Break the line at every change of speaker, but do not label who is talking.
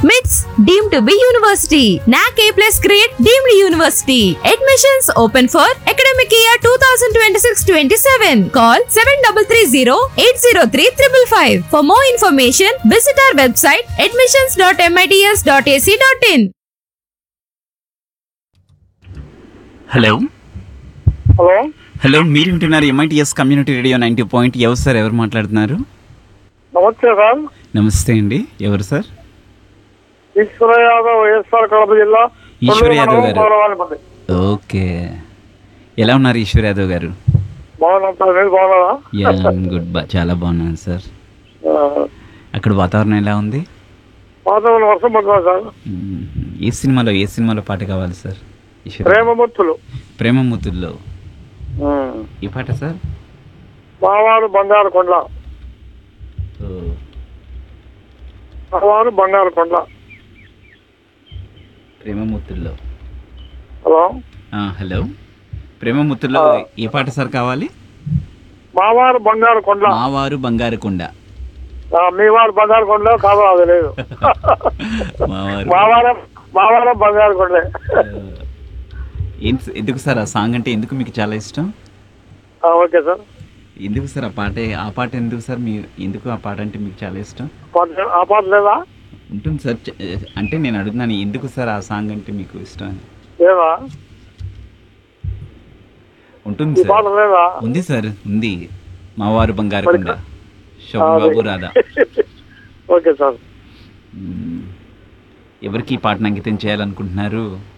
MITS deemed to be university. NAC A plus grade deemed university. Admissions open for academic year 2026-27. Call 7330-803-555. For more information, visit our website admissions.mits.ac.in.
Hello
hello
hello మీరు వింటున్నారు MITS community radio ninety point ఎవరు sir ఎవరు మాట్లాడుతున్నారు
నమస్తే sir
నమస్తే అండి ఎవరు sir
Eshwara Yadav YSR Kadapa జిల్లా
ఈశ్వర్ యాదవ్
తొండూరు
గారు.
మండలం, పౌరవానిపల్లి.
ఓకే ఎలా ఉన్నారు ఈశ్వర్ యాదవ్ గారు
బాగున్నాం సార్ మీరు బాగున్నారా
యా గుడ్ బా చాలా బాగున్నాను సార్
ఆ,
అక్కడ వాతావరణం ఎలా ఉంది
వాతావరణం వర్షం పడుతుంది సార్
మ్మ్. ఏ సినిమాలో ఏ సినిమాలో పాట కావాలి సార్ ఈశ్వర్
ప్రేమమూర్తులు
ప్రేమమూతుల్లో
ఉమ్.
ఈ పాట సార్
మావారు బంగారు కొండ
ఓ,
మావారు బంగారు కొండ
ప్రేమమూతుల్లో
హలో
ఆ, హలో ప్రేమమూతుల్లో ఏ పాట సార్ కావాలి
మావారు బంగారు కొండ
మావారు బంగారు కొండ
ఆ, మీ వారు బంగారు కొండ కాదు అది లేదు
మావారు
మావారం మావారం బంగారు కొండే
ఏం ఎందుకు సార్ ఆ సాంగ్ అంటే ఎందుకు మీకు చాలా ఇష్టం
ఆ, ఓకే సార్
ఎందుకు సార్ ఆ పాట ఆ పాట ఎందుకు సార్ మీ ఎందుకు ఆ పాట అంటే మీకు చాలా ఇష్టం
పాట- ఆ పాట లేదా
ఉంటుంది సార్ చ- అంటే నేను అడుగుతున్నాను ఎందుకు సార్ ఆ సాంగ్ అంటే మీకు ఇష్టం అని
లేదా
ఉంటుంది
ఈ పాట
సార్
లేదా
ఉంది సార్ ఉంది మావారు బంగారు
మరి
కొండ
ఆ,
శోభన్ బాబు రాధా
ఓకే సార్
మ్మ్. ఎవరికి ఈ పాటను అంకితం చేయాలనుకుంటున్నారు